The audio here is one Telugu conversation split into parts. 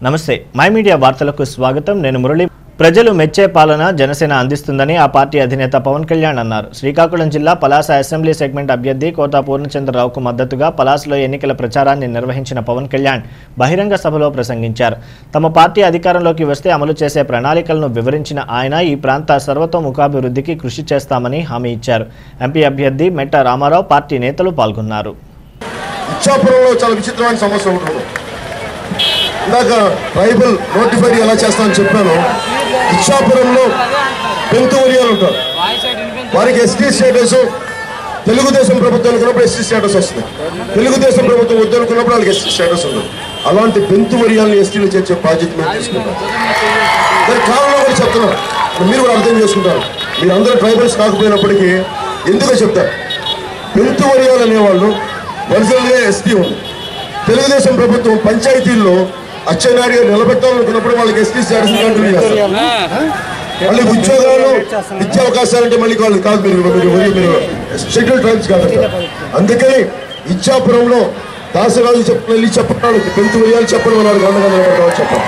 నమస్తే మై మీడియా వార్తలకు స్వాగతం నేను మురళి ప్రజలు మెచ్చే పాలన జనసేన అందిస్తుందని ఆ పార్టీ అధినేత పవన్ కళ్యాణ్ అన్నారు శ్రీకాకుళం జిల్లా పలాస అసెంబ్లీ సెగ్మెంట్ అభ్యర్థి కోట పూర్ణచంద్రరావుకు మద్దతుగా పలాసలో ఎన్నికల ప్రచారాన్ని నిర్వహించిన పవన్ కళ్యాణ్ బహిరంగ సభలో ప్రసంగించారు తమ పార్టీ అధికారంలోకి వస్తే అమలు చేసే ప్రణాళికలను వివరించిన ఆయన ఈ ప్రాంత సర్వతోముఖాభివృద్ధికి కృషి చేస్తామని హామీ ఇచ్చారు ఎంపీ అభ్యర్థి మెట్ట రామారావు పార్టీ నేతలు పాల్గొన్నారు ఇచ్చాపురంలో చాలా విచిత్రమైన సమస్య ఉంటుంది ఇందాక ట్రైబల్ నోటిఫైడ్ ఎలా చేస్తామని చెప్పాను ఇచ్చాపురంలో పెంతు ఉరియాలు ఉంటారు వారికి ఎస్టీ స్టేటస్ తెలుగుదేశం ప్రభుత్వం అనుకున్నప్పుడు ఎస్టీ స్టేటస్ వస్తుంది తెలుగుదేశం ప్రభుత్వం వద్దు అనుకున్నప్పుడు వాళ్ళకి ఎస్టీ స్టేటస్ ఉంది అలాంటి బెంతు వరియాలను ఎస్టీలు చేర్చే బాధ్యత మేము తీసుకుంటాం దానికి కారణం కూడా చెప్తున్నాను మీరు కూడా అర్థం చేసుకుంటారు మీరు అందరూ ట్రైబల్స్ కాకపోయినప్పటికీ ఎందుకో చెప్తారు బెంతు వరియాలు అనేవాళ్ళు ఒరిజినల్గా ఎస్టీ ఉంది తెలుగుదేశం ప్రభుత్వం పంచాయతీల్లో అచ్చెన్నాయుడు గారు నిలబెట్టాలనుకున్నప్పుడు వాళ్ళకి ఎస్టీ స్టేటస్ కంటిన్యూ చేస్తారు మళ్ళీ ఉద్యోగాలు విద్యా అవకాశాలు అంటే మళ్ళీ వాళ్ళు కాదు మీరు మీరు మీరు షెడ్యూల్ ట్రైబ్స్ కాదు అందుకని ఇచ్చాపురంలో దాసరాజు చెప్పిన వెళ్ళి చెప్పాలి పెంతు వేయాలి చెప్పడం అన్నారు గండగా నిలబడతామని చెప్పాలి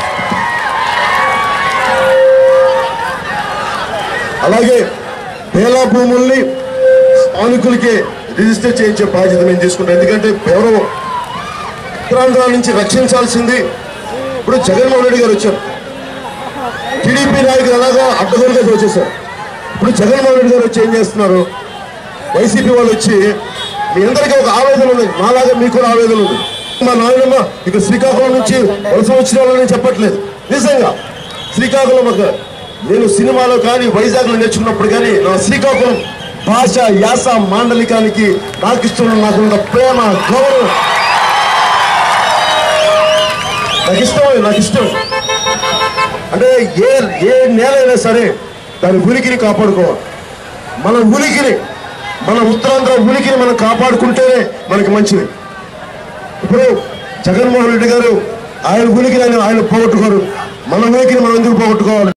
అలాగే పేలా భూముల్ని స్థానికులకి రిజిస్టర్ చేయించే బాధ్యత మేము తీసుకుంటాం ఎందుకంటే ఎవరో ఉత్తరాంధ్ర నుంచి రక్షించాల్సింది ఇప్పుడు జగన్మోహన్ రెడ్డి గారు వచ్చారు టీడీపీ నాయకులు అలాగా అడ్డగోలుగా వచ్చేసారు ఇప్పుడు జగన్మోహన్ రెడ్డి గారు వచ్చి ఏం చేస్తున్నారు వైసీపీ వాళ్ళు వచ్చి మీ అందరికీ ఒక ఆవేదన ఉంది నాలాగా మీకు కూడా ఆవేదన ఉంది మా నాయనమ్మ ఇక శ్రీకాకుళం నుంచి వలస వచ్చిన వాళ్ళని చెప్పట్లేదు నిజంగా శ్రీకాకుళం ఒక నేను సినిమాలో కానీ వైజాగ్లో నేర్చుకున్నప్పుడు కానీ నా శ్రీకాకుళం భాష యాస మాండలికానికి నాకు ఇష్టం నాకున్న ప్రేమ గౌరవం నాకు ఇష్టం నాకు ఇష్టం అంటే ఏ ఏ నేలైనా సరే దాని ఉనికిని కాపాడుకోవాలి మన ఉనికిని మన ఉత్తరాంధ్ర ఉనికిని మనం కాపాడుకుంటేనే మనకి మంచిది ఇప్పుడు జగన్మోహన్ రెడ్డి గారు ఆయన ఉనికిని ఆయన ఆయన పోగొట్టుకోరు మన ఉనికిని మనం ఎందుకు పోగొట్టుకోవాలి